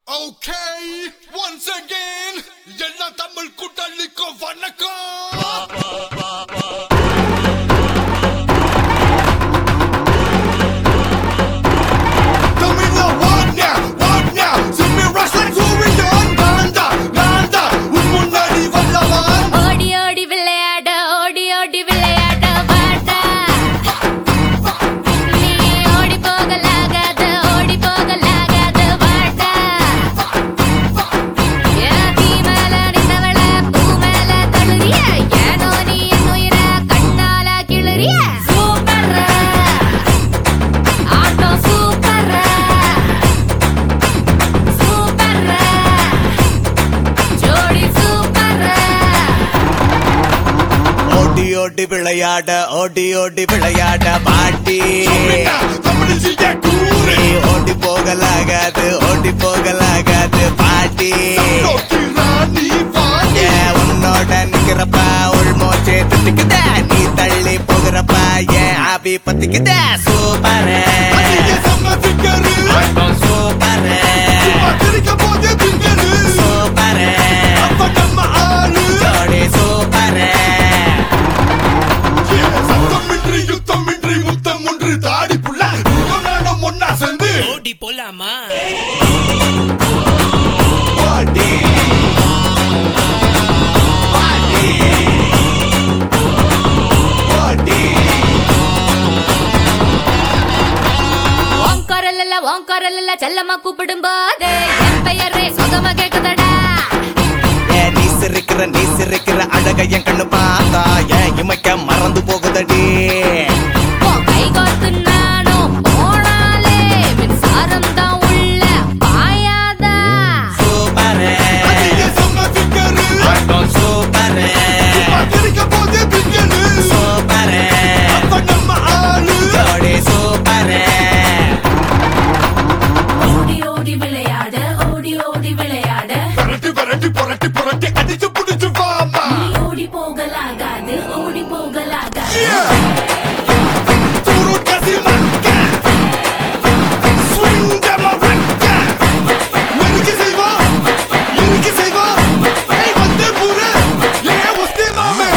Okay, once again, எல்லா தமிழ் கூட்டாளிக்கும் வணக்கம் தமிழ்ல வாட்னா, வாட்னா, சிம்மி wrestling சூரியன் நான்தா, நான்தா, உன் முன்னாடி வல்லவன். ஓடி ஓடி விளையாட ஓடி ஓடி விளையாட வாடா நீ ஓடி போகலாகாத ஓடி போகலாகாத வாடா என் தீ மேல நின்றவள பூ மேல தழுறிய ஏனோ நீ என் உயிர கண்ணால கிளறிய சூப்பர் ஆட்டம் சூப்பர் சூப்பர் ஜோடி சூப்பர் ஓடி ஓடி விளையாட ஓடி ஓடி விளையாட பாட்டி சும்மினா, தமிழ் செய்ய கூறு. நீ ஓடி போகலாகாது ஓடி போகலாகாது பாட்டி நோக்கி ராணி வாணி. ஏன் உன்னோட நிக்கிறப்ப உள்மோச்சே திட்டுக்குத நீ தள்ளி போகிறப்ப ஏன் ஆபி பத்திக்குத சூப்பர் அதிக சம்மதிக்கரு. சூப்பர் சும்மா சிரிக்கும் போதே திங்கரு. சூப்பர் அப்ப நம்ம ஆளு. ஜோடி சூப்பர் சத்தமின்றி யுத்தமின்றி முத்தம் ஒன்று தாடி புள்ள நீயும் நானும் ஒன்னா சேர்ந்து ஓடி போலாமா பாடி பாடி பாடி உன் குரல் இல்ல உன் குரல் இல்ல செல்லமா கூப்பிடும் போது என் பெயரே சுகமா கேக்குதடா ஏன் நீ சிரிக்கிற நீ சிரிக்கிற அழக என் கண்ணு பார்த்தா ஏன் இமைக்க மறந்து போகுதடி உன் கை கோர்த்து நானும் போனாலே மின்சாரம் தான் உள்ள பாயாதா சூப்பர் அதிக சம்மதிக்கரு. சூப்பர் சும்மா சிரிக்கும் போதே திங்கரு. சூப்பர் அப்ப நம்ம ஆளு. ஜோடி சூப்பர் ஓடி ஓடி விளையாட ஓடி ஓடி விளையாட புரட்டி புரட்டி புரட்டி புரட்டி அடிச்சு புடிச்சு வாமா நீ ஓடி போகலாகாது ஓடி போகலாகாது துருக்கசி மக்க. Swing them a wreck. நெருக்கி செய்வா, இறுக்கி செய்வா. ஏய், வந்தே பூரு. ஏன் ஒஸ்தி மாமே?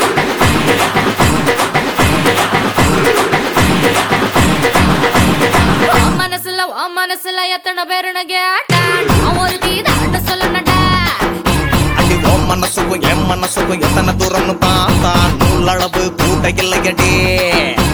உன் மனசுல உன் மனசுல எத்தனை பேருன்னு கேட்டா நான் ஒரு தீதாண்டு சொல்லணும்டா அடி ஓம் மனசுக்கும் என் மனசுக்கும் எத்தனை தூரம்னு பார்த்தா நூலளவு கூட்ட இல்லையடி